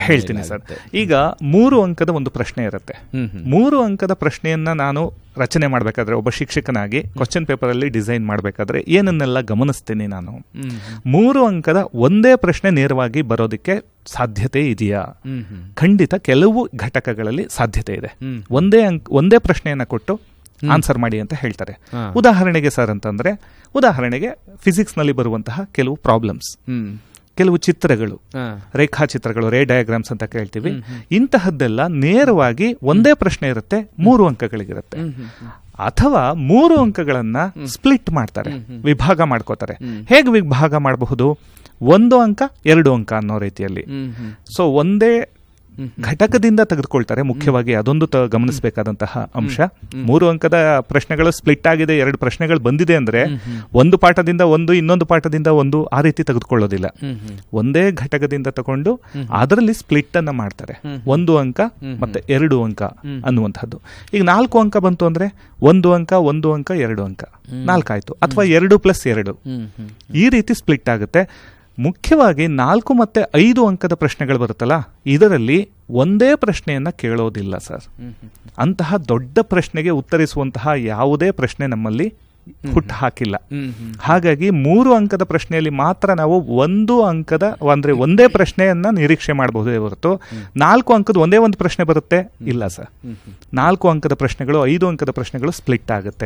ಹೇಳ್ತೀನಿ ಸರ್ ಈಗ ಮೂರು ಅಂಕದ ಒಂದು ಪ್ರಶ್ನೆ ಇರುತ್ತೆ ಮೂರು ಅಂಕದ ಪ್ರಶ್ನೆಯನ್ನ ನಾನು ರಚನೆ ಮಾಡಬೇಕಾದ್ರೆ ಒಬ್ಬ ಶಿಕ್ಷಕನಾಗಿ ಕ್ವಶನ್ ಪೇಪರ್ ಅಲ್ಲಿ ಡಿಸೈನ್ ಮಾಡಬೇಕಾದ್ರೆ ಏನನ್ನೆಲ್ಲ ಗಮನಿಸ್ತೀನಿ ನಾನು ಮೂರು ಅಂಕದ ಒಂದೇ ಪ್ರಶ್ನೆ ನೇರವಾಗಿ ಬರೋದಕ್ಕೆ ಸಾಧ್ಯತೆ ಇದೆಯಾ ಖಂಡಿತ ಕೆಲವು ಘಟಕಗಳಲ್ಲಿ ಸಾಧ್ಯತೆ ಇದೆ ಒಂದೇ ಅಂಕ್ ಒಂದೇ ಪ್ರಶ್ನೆಯನ್ನ ಕೊಟ್ಟು ಆನ್ಸರ್ ಮಾಡಿ ಅಂತ ಹೇಳ್ತಾರೆ ಉದಾಹರಣೆಗೆ ಸರ್ ಅಂತಂದ್ರೆ ಉದಾಹರಣೆಗೆ ಫಿಸಿಕ್ಸ್ ನಲ್ಲಿ ಬರುವಂತಹ ಕೆಲವು ಪ್ರಾಬ್ಲಮ್ಸ್ ಕೆಲವು ಚಿತ್ರಗಳು ರೇಖಾಚಿತ್ರಗಳು ರೇ ಡಯಾಗ್ರಾಮ್ಸ್ ಅಂತ ಕೇಳ್ತೀವಿ ಇಂತಹದ್ದೆಲ್ಲ ನೇರವಾಗಿ ಒಂದೇ ಪ್ರಶ್ನೆ ಇರುತ್ತೆ ಮೂರು ಅಂಕಗಳಿಗಿರುತ್ತೆ ಅಥವಾ ಮೂರು ಅಂಕಗಳನ್ನ ಸ್ಪ್ಲಿಟ್ ಮಾಡ್ತಾರೆ ವಿಭಾಗ ಮಾಡ್ಕೋತಾರೆ ಹೇಗೆ ವಿಭಾಗ ಮಾಡಬಹುದು ಒಂದು ಅಂಕ ಎರಡು ಅಂಕ ಅನ್ನೋ ರೀತಿಯಲ್ಲಿ ಸೊ ಒಂದೇ ಘಟಕದಿಂದ ತೆಗೆದುಕೊಳ್ತಾರೆ ಮುಖ್ಯವಾಗಿ ಅದೊಂದು ತ- ಗಮನಿಸಬೇಕಾದಂತಹ ಅಂಶ ಮೂರು ಅಂಕದ ಪ್ರಶ್ನೆಗಳು ಸ್ಪ್ಲಿಟ್ ಆಗಿದೆ ಎರಡು ಪ್ರಶ್ನೆಗಳು ಬಂದಿದೆ ಅಂದ್ರೆ ಒಂದು ಪಾಠದಿಂದ ಒಂದು ಇನ್ನೊಂದು ಪಾಠದಿಂದ ಒಂದು ಆ ರೀತಿ ತೆಗೆದುಕೊಳ್ಳೋದಿಲ್ಲ ಒಂದೇ ಘಟಕದಿಂದ ತಗೊಂಡು ಅದರಲ್ಲಿ ಸ್ಪ್ಲಿಟ್ ಅನ್ನ ಮಾಡ್ತಾರೆ ಒಂದು ಅಂಕ ಮತ್ತೆ ಎರಡು ಅಂಕ ಅನ್ನುವಂಥದ್ದು ಈಗ ನಾಲ್ಕು ಅಂಕ ಬಂತು ಅಂದ್ರೆ ಒಂದು ಅಂಕ ಒಂದು ಅಂಕ ಎರಡು ಅಂಕ ನಾಲ್ಕಾಯ್ತು ಅಥವಾ ಎರಡು ಪ್ಲಸ್ ಎರಡು ಈ ರೀತಿ ಸ್ಪ್ಲಿಟ್ ಆಗುತ್ತೆ ಮುಖ್ಯವಾಗಿ ನಾಲ್ಕು ಮತ್ತೆ ಐದು ಅಂಕದ ಪ್ರಶ್ನೆಗಳು ಬರುತ್ತಲ್ಲ ಇದರಲ್ಲಿ ಒಂದೇ ಪ್ರಶ್ನೆಯನ್ನ ಕೇಳೋದಿಲ್ಲ ಸರ್ ಅಂತಹ ದೊಡ್ಡ ಪ್ರಶ್ನೆಗೆ ಉತ್ತರಿಸುವಂತಹ ಯಾವುದೇ ಪ್ರಶ್ನೆ ನಮ್ಮಲ್ಲಿ ಹುಟ್ಟು ಹಾಕಿಲ್ಲ ಹಾಗಾಗಿ ಮೂರು ಅಂಕದ ಪ್ರಶ್ನೆಯಲ್ಲಿ ಮಾತ್ರ ನಾವು ಒಂದು ಅಂಕದ ಅಂದ್ರೆ ಒಂದೇ ಪ್ರಶ್ನೆಯನ್ನ ನಿರೀಕ್ಷೆ ಮಾಡಬಹುದೇ ಹೊರತು ನಾಲ್ಕು ಅಂಕದ ಒಂದೇ ಒಂದು ಪ್ರಶ್ನೆ ಬರುತ್ತೆ ಇಲ್ಲ ಸರ್ ನಾಲ್ಕು ಅಂಕದ ಪ್ರಶ್ನೆಗಳು ಐದು ಅಂಕದ ಪ್ರಶ್ನೆಗಳು ಸ್ಪ್ಲಿಟ್ ಆಗುತ್ತೆ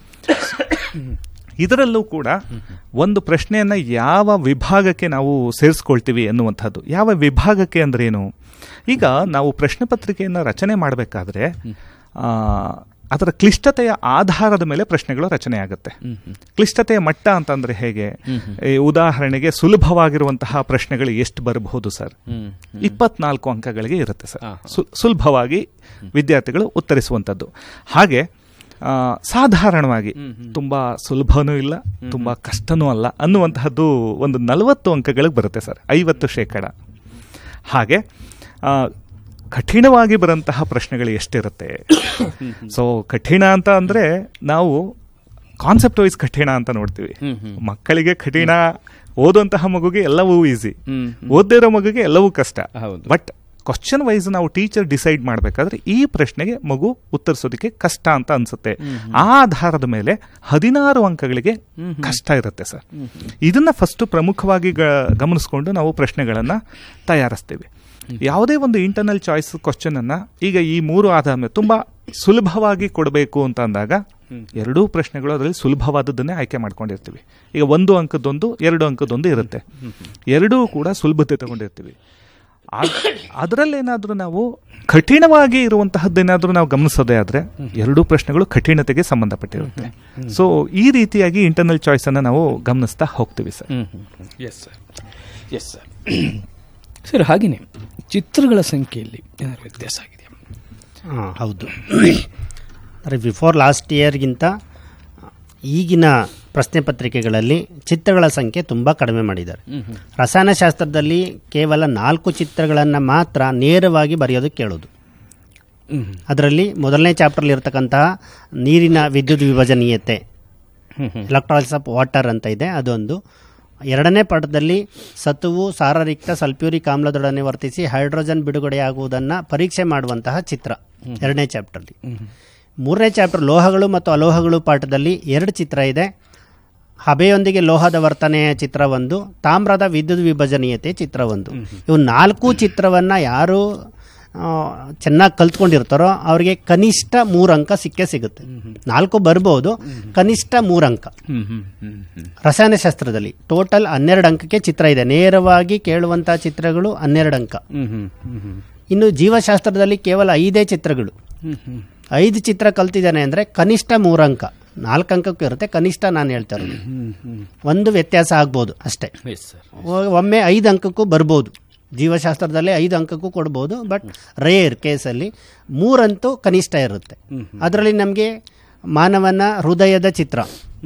ಇದರಲ್ಲೂ ಕೂಡ ಒಂದು ಪ್ರಶ್ನೆಯನ್ನ ಯಾವ ವಿಭಾಗಕ್ಕೆ ನಾವು ಸೇರಿಸ್ಕೊಳ್ತೀವಿ ಎನ್ನುವಂಥದ್ದು ಯಾವ ವಿಭಾಗಕ್ಕೆ ಅಂದ್ರೇನು ಈಗ ನಾವು ಪ್ರಶ್ನೆ ಪತ್ರಿಕೆಯನ್ನು ರಚನೆ ಮಾಡಬೇಕಾದ್ರೆ ಆ, ಅದರ ಕ್ಲಿಷ್ಟತೆಯ ಆಧಾರದ ಮೇಲೆ ಪ್ರಶ್ನೆಗಳು ರಚನೆ ಆಗುತ್ತೆ ಕ್ಲಿಷ್ಟತೆಯ ಮಟ್ಟ ಅಂತಂದ್ರೆ ಹೇಗೆ ಈ ಉದಾಹರಣೆಗೆ ಸುಲಭವಾಗಿರುವಂತಹ ಪ್ರಶ್ನೆಗಳು ಎಷ್ಟು ಬರಬಹುದು ಸರ್ ಇಪ್ಪತ್ನಾಲ್ಕು ಅಂಕಗಳಿಗೆ ಇರುತ್ತೆ ಸರ್ ಸು- ಸುಲಭವಾಗಿ ವಿದ್ಯಾರ್ಥಿಗಳು ಉತ್ತರಿಸುವಂಥದ್ದು ಹಾಗೆ ಆ, ಸಾಧಾರಣವಾಗಿ ತುಂಬಾ ಸುಲಭನೂ ಇಲ್ಲ ತುಂಬಾ ಕಷ್ಟನೂ ಅಲ್ಲ ಅನ್ನುವಂತಹದ್ದು ಒಂದು ನಲವತ್ತು ಅಂಕಗಳಿಗೆ ಬರುತ್ತೆ ಸರ್ ಐವತ್ತು ಶೇಕಡ ಹಾಗೆ ಆ, ಕಠಿಣವಾಗಿ ಬರಂತಹ ಪ್ರಶ್ನೆಗಳು ಎಷ್ಟಿರುತ್ತೆ ಸೊ ಕಠಿಣ ಅಂತ ಅಂದ್ರೆ ನಾವು ಕಾನ್ಸೆಪ್ಟ್ ವೈಸ್ ಕಠಿಣ ಅಂತ ನೋಡ್ತೀವಿ ಮಕ್ಕಳಿಗೆ ಕಠಿಣ ಓದುವಂತಹ ಮಗುಗೆ ಎಲ್ಲವೂ ಈಸಿ ಓದ್ದೇ ಇರೋ ಮಗುಗೆ ಎಲ್ಲವೂ ಕಷ್ಟ ಹೌದು. ಬಟ್ ಕ್ವಶನ್ ವೈಸ್ ನಾವು ಟೀಚರ್ ಡಿಸೈಡ್ ಮಾಡಬೇಕಾದ್ರೆ ಈ ಪ್ರಶ್ನೆಗೆ ಮಗು ಉತ್ತರಿಸೋದಕ್ಕೆ ಕಷ್ಟ ಅಂತ ಅನ್ಸುತ್ತೆ ಆ ಆಧಾರದ ಮೇಲೆ ಹದಿನಾರು ಅಂಕಗಳಿಗೆ ಕಷ್ಟ ಇರುತ್ತೆ ಸರ್ ಇದನ್ನ ಫಸ್ಟ್ ಪ್ರಮುಖವಾಗಿ ಗ- ಗಮನಿಸ್ಕೊಂಡು ನಾವು ಪ್ರಶ್ನೆಗಳನ್ನ ತಯಾರಿಸ್ತೀವಿ ಯಾವುದೇ ಒಂದು ಇಂಟರ್ನಲ್ ಚಾಯ್ಸ್ ಕ್ವಶನ್ ಅನ್ನ ಈಗ ಈ ಮೂರು ಆಧಾರ ಮೇಲೆ ತುಂಬಾ ಸುಲಭವಾಗಿ ಕೊಡಬೇಕು ಅಂತ ಅಂದಾಗ ಎರಡೂ ಪ್ರಶ್ನೆಗಳು ಅದರಲ್ಲಿ ಸುಲಭವಾದದ್ದನ್ನೇ ಆಯ್ಕೆ ಮಾಡ್ಕೊಂಡಿರ್ತೀವಿ ಈಗ ಒಂದು ಅಂಕದೊಂದು ಎರಡು ಅಂಕದೊಂದು ಇರುತ್ತೆ ಎರಡೂ ಕೂಡ ಸುಲಭತೆ ತಗೊಂಡಿರ್ತೀವಿ ಅದರಲ್ಲೇನಾದ್ರೂ ನಾವು ಕಠಿಣವಾಗಿ ಇರುವಂತಹದ್ದೇನಾದ್ರೂ ನಾವು ಗಮನಿಸೋದೇ ಆದ್ರೆ ಎರಡೂ ಪ್ರಶ್ನೆಗಳು ಕಠಿಣತೆಗೆ ಸಂಬಂಧಪಟ್ಟಿರುತ್ತೆ ಸೊ ಈ ರೀತಿಯಾಗಿ ಇಂಟರ್ನಲ್ ಚಾಯ್ಸ್ ಅನ್ನ ನಾವು ಗಮನಿಸ್ತಾ ಹೋಗ್ತೀವಿ sir yes sir yes sir sir ಹಾಗೆಯೇ ಚಿತ್ರಗಳ ಸಂಖ್ಯೆಯಲ್ಲಿ ಏನಾದ್ರು ವ್ಯತ್ಯಾಸ ಆಗಿದೆಯಾ ಹಾಂ ಹೌದು ಅಂದರೆ ಬಿಫೋರ್ ಲಾಸ್ಟ್ ಇಯರ್ಗಿಂತ ಈಗಿನ ಪ್ರಶ್ನೆ ಪತ್ರಿಕೆಗಳಲ್ಲಿ ಚಿತ್ರಗಳ ಸಂಖ್ಯೆ ತುಂಬ ಕಡಿಮೆ ಮಾಡಿದ್ದಾರೆ ರಸಾಯನಶಾಸ್ತ್ರದಲ್ಲಿ ಕೇವಲ ನಾಲ್ಕು ಚಿತ್ರಗಳನ್ನು ಮಾತ್ರ ನೇರವಾಗಿ ಬರೆಯೋದಕ್ಕೆ ಕೇಳೋದು ಅದರಲ್ಲಿ ಮೊದಲನೇ ಚಾಪ್ಟರ್ಲಿ ಇರ್ತಕ್ಕಂತಹ ನೀರಿನ ವಿದ್ಯುತ್ ವಿಭಜನೀಯತೆ ಎಲೆಕ್ಟ್ರಾಲಿಸ್ ಆಫ್ ವಾಟರ್ ಅಂತ ಇದೆ ಅದೊಂದು ಎರಡನೇ ಪಾಠದಲ್ಲಿ ಸತುವು ಸಾರರಿಕ್ತ ಸಲ್ಫ್ಯೂರಿಕ್ ಆಮ್ಲದೊಡನೆ ವರ್ತಿಸಿ ಹೈಡ್ರೋಜನ್ ಬಿಡುಗಡೆಯಾಗುವುದನ್ನು ಪರೀಕ್ಷೆ ಮಾಡುವಂತಹ ಚಿತ್ರ ಎರಡನೇ ಚಾಪ್ಟರ್ಲಿ ಮೂರನೇ ಚಾಪ್ಟರ್ ಲೋಹಗಳು ಮತ್ತು ಅಲೋಹಗಳು ಪಾಠದಲ್ಲಿ ಎರಡು ಚಿತ್ರ ಇದೆ ಹಬೆಯೊಂದಿಗೆ ಲೋಹದ ವರ್ತನೆಯ ಚಿತ್ರ ಒಂದು ತಾಮ್ರದ ವಿದ್ಯುತ್ ವಿಭಜನೀಯತೆ ಚಿತ್ರ ಒಂದು ಇವು ನಾಲ್ಕು ಚಿತ್ರವನ್ನು ಯಾರು ಚೆನ್ನಾಗಿ ಕಲ್ತ್ಕೊಂಡಿರ್ತಾರೋ ಅವರಿಗೆ ಕನಿಷ್ಠ ಮೂರು ಅಂಕ ಸಿಕ್ಕೇ ಸಿಗುತ್ತೆ ನಾಲ್ಕು ಬರ್ಬೋದು ಕನಿಷ್ಠ ಮೂರು ಅಂಕ ರಸಾಯನಶಾಸ್ತ್ರದಲ್ಲಿ ಟೋಟಲ್ ಹನ್ನೆರಡು ಅಂಕಕ್ಕೆ ಚಿತ್ರ ಇದೆ ನೇರವಾಗಿ ಕೇಳುವಂಥ ಚಿತ್ರಗಳು ಹನ್ನೆರಡು ಅಂಕ ಇನ್ನು ಜೀವಶಾಸ್ತ್ರದಲ್ಲಿ ಕೇವಲ ಐದೇ ಚಿತ್ರಗಳು ಐದು ಚಿತ್ರ ಕಲ್ತಿದ್ದಾನೆ ಅಂದರೆ ಕನಿಷ್ಠ ಮೂರು ಅಂಕ ನಾಲ್ಕು ಅಂಕಕ್ಕೂ ಇರುತ್ತೆ ಕನಿಷ್ಠ ನಾನು ಹೇಳ್ತಾ ಇರೋದು ಒಂದು ವ್ಯತ್ಯಾಸ ಆಗ್ಬೋದು ಅಷ್ಟೇ ಎಸ್ ಸರ್ ಒ- ಒಮ್ಮೆ ಐದು ಅಂಕಕ್ಕೂ ಬರ್ಬೋದು ಜೀವಶಾಸ್ತ್ರದಲ್ಲಿ ಐದು ಅಂಕಕ್ಕೂ ಕೊಡ್ಬೋದು ಬಟ್ ರೇರ್ ಕೇಸಲ್ಲಿ ಮೂರಂತೂ ಕನಿಷ್ಠ ಇರುತ್ತೆ ಅದರಲ್ಲಿ ನಮಗೆ ಮಾನವನ ಹೃದಯದ ಚಿತ್ರ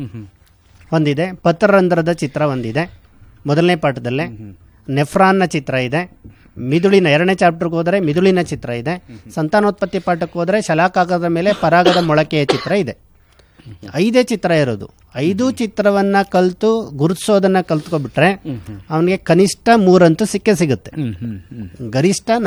ಒಂದಿದೆ ಪತ್ರರಂಧ್ರದ ಚಿತ್ರ ಒಂದಿದೆ ಮೊದಲನೇ ಪಾಠದಲ್ಲೇ ನೆಫ್ರಾನ್ನ ಚಿತ್ರ ಇದೆ ಮಿದುಳಿನ ಎರಡನೇ ಚಾಪ್ಟರ್ಗೆ ಹೋದರೆ ಮಿದುಳಿನ ಚಿತ್ರ ಇದೆ ಸಂತಾನೋತ್ಪತ್ತಿ ಪಾಠಕ್ಕೆ ಹೋದರೆ ಶಲಾಕಾಗದ ಮೇಲೆ ಪರಾಗದ ಮೊಳಕೆಯ ಚಿತ್ರ ಇದೆ ಐದೇ ಚಿತ್ರ ಇರೋದು ಐದು ಚಿತ್ರವನ್ನ ಕಲ್ತು ಗುರುತಿಸೋದನ್ನ ಕಲ್ತ್ಕೊಬಿಟ್ರೆ ಅವನಿಗೆ ಕನಿಷ್ಠ ಮೂರಂತೂ ಸಿಕ್ಕೇ ಸಿಗುತ್ತೆ ಹ್ಮ್ ಹ್ಮ್ ಹ್ಮ್ ಗರಿಷ್ಠ